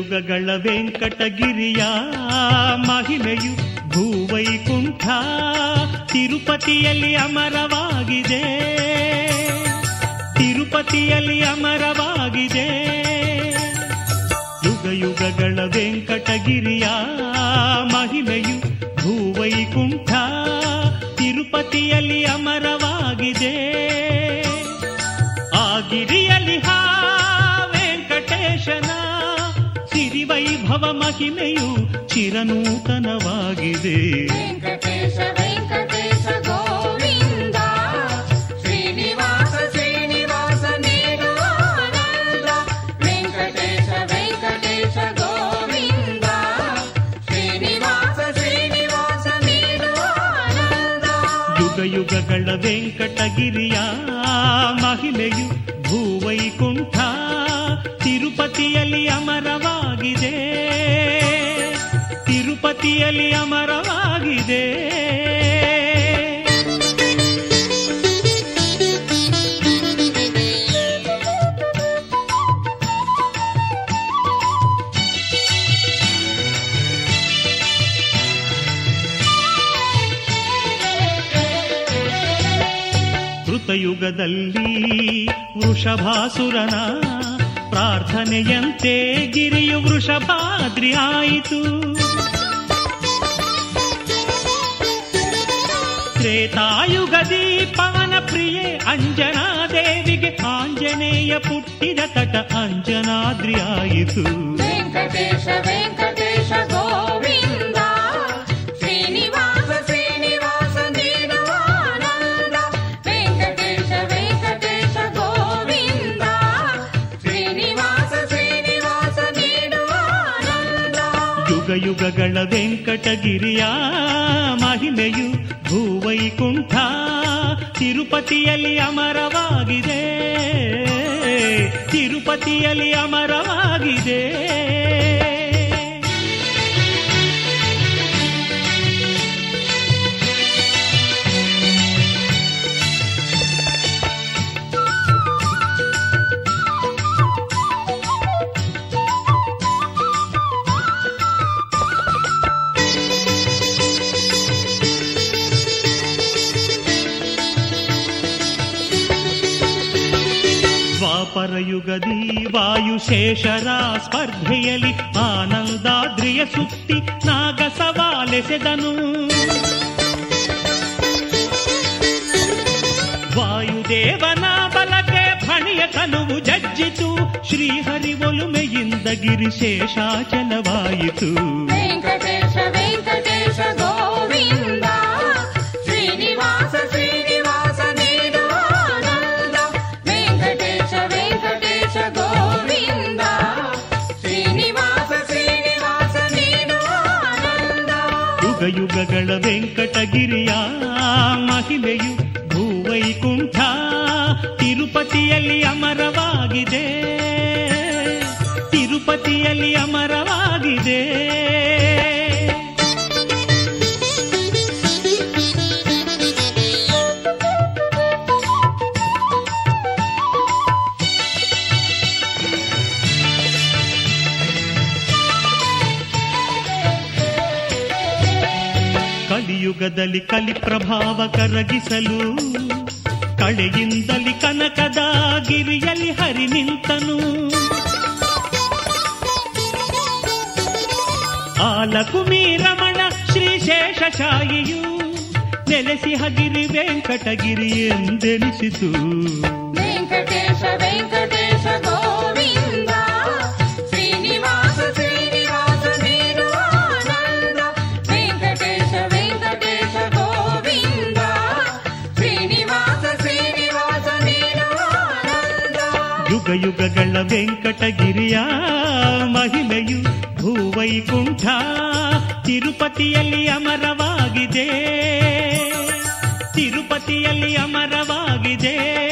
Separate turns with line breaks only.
ಯುಗಗಳ ವೆಂಕಟಗಿರಿಯ ಮಹಿಮೆಯು ಭೂವೈಕುಂಠ ತಿರುಪತಿಯಲ್ಲಿ ಅಮರವಾಗಿದೆ ತಿರುಪತಿಯಲ್ಲಿ ಅಮರವಾಗಿದೆ ಯುಗ ಯುಗಗಳ ವೆಂಕಟಗಿರಿಯ ಮಹಿಮೆಯು ಭೂವೈಕುಂಠ ತಿರುಪತಿಯಲ್ಲಿ ಅಮರವಾಗಿದೆ ಆ ಗಿರಿಯಲ್ಲಿ ಹಾ ವೆಂಕಟೇಶನ ಸಿರಿವೈಭವ ಮಹಿಮೆಯು ಚಿರನೂತನವಾಗಿದೆ
ವೆಂಕಟೇಶ ವೆಂಕಟೇಶ ಗೋವಿಂದ ಶ್ರೀನಿವಾಸ ಶ್ರೀನಿವಾಸ ನೀಡುವಾನಂದ ವೆಂಕಟೇಶ ವೆಂಕಟೇಶ ಗೋವಿಂದ ಶ್ರೀನಿವಾಸ ಶ್ರೀನಿವಾಸ ನೀಡುವಾನಂದ
ಯುಗ ಯುಗಗಳ ವೆಂಕಟಗಿರಿಯ ಮಹಿಮೆಯು ಭೂವೈಕುಂಠ ತಿರುಪತಿಯಲ್ಲಿ ಅಮರವಾಗಿದೆ ತಿರುಪತಿಯಲ್ಲಿ ಅಮರವಾಗಿದೆ ಕೃತಯುಗದಲ್ಲಿ ವೃಷಭಾಸುರನ ಪ್ರಾರ್ಥನೆಯಂತೆ ಗಿರಿಯು ವೃಷಭಾದ್ರಿ ಆಯಿತು ತ್ರೇತಾಯುಗದಿ ಪವನ ಪ್ರಿಯೆ ಅಂಜನಾ ದೇವಿಗೆ ಆಂಜನೇಯ ಪುಟ್ಟಿದ ತಟ ಅಂಜನಾದ್ರಿ ಆಯಿತು
ವೆಂಕಟೇಶ ವೆಂಕಟೇಶ ಗೋವಿಂದ ಶ್ರೀನಿವಾಸ ಶ್ರೀನಿವಾಸ ನೀಡುವಾನಂದ ವೆಂಕಟೇಶ ವೆಂಕಟೇಶ ಗೋವಿಂದ ಶ್ರೀನಿವಾಸ ಶ್ರೀನಿವಾಸ ನೀಡುವಾನಂದ
ಯುಗ ಯುಗಗಳ ವೆಂಕಟಗಿರಿಯ ಮಹಿಮೆಯು ಭೂವೈಕುಂಠ ತಿರುಪತಿಯಲ್ಲಿ ಅಮರವಾಗಿದೆ ತಿರುಪತಿಯಲ್ಲಿ ಅಮರವಾಗಿದೆ ದ್ವಾಪರ ಯುಗದಿ ವಾಯುಶೇಷರ ಸ್ಪರ್ಧೆಯಲ್ಲಿ ಆನಂದಾದ್ರಿಯ ಸುತ್ತಿ ನಾಗ ಸವಾಲೆಸೆದನು ವಾಯುದೇವನ ಬಲಕ್ಕೆ ಫಣಿಯ ಕನುವು ಜಜ್ಜಿತು ಶ್ರೀಹರಿ ಒಲುಮೆಯಿಂದ ಗಿರಿಶೇಷಾಚಲವಾಯಿತು
ವೆಂಕಟೇಶ ವೆಂಕಟೇಶ ಗೋವಿಂದ ಶ್ರೀನಿವಾಸ ಶ್ರೀನಿವಾಸ ನೀಡುವಾನಂದ ವೆಂಕಟೇಶ ವೆಂಕಟೇಶ ಗೋವಿಂದ ಶ್ರೀನಿವಾಸ ಶ್ರೀನಿವಾಸ ನೀಡುವಾನಂದ
ಯುಗ ಯುಗಗಳ ವೆಂಕಟಗಿರಿಯ ಮಹಿಮೆಯು ಭೂವೈಕುಂಠ ತಿರುಪತಿಯಲ್ಲಿ ಅಮರವಾಗಿದೆ ತಿರುಪತಿಯಲ್ಲಿ ಅಮರವಾಗಿದೆ ಕಲಿಯುಗದಲ್ಲಿ ಕಲಿ ಪ್ರಭಾವ ಕರಗಿಸಲು ಕಳೆಯಿಂದಲಿ ಕನಕದ ಗಿರಿಯಲ್ಲಿ ಹರಿ ನಿಂತನು ಆಲಕುಮಿ ರಮಣ ಶ್ರೀಶೇಷಶಾಯಿಯು ನೆಲೆಸಿ ಹಗಿರಿ ವೆಂಕಟಗಿರಿ ಎಂದೆನಿಸಿತು
ವೆಂಕಟೇಶ ವೆಂಕಟೇಶ ಗೋವಿಂದ ಶ್ರೀನಿವಾಸ ಶ್ರೀನಿವಾಸ ನೀಡುವಾನಂದ ವೆಂಕಟೇಶ ವೆಂಕಟೇಶ ಗೋವಿಂದ ಶ್ರೀನಿವಾಸ ಶ್ರೀನಿವಾಸ ನೀಡುವಾನಂದ
ಯುಗ ಯುಗಗಳ ವೆಂಕಟಗಿರಿಯ ಮಹಿಮೆಯು ಭೂವೈಕುಂಠ ತಿರುಪತಿಯಲ್ಲಿ ಅಮರವಾಗಿದೆ ತಿರುಪತಿಯಲ್ಲಿ ಅಮರವಾಗಿದೆ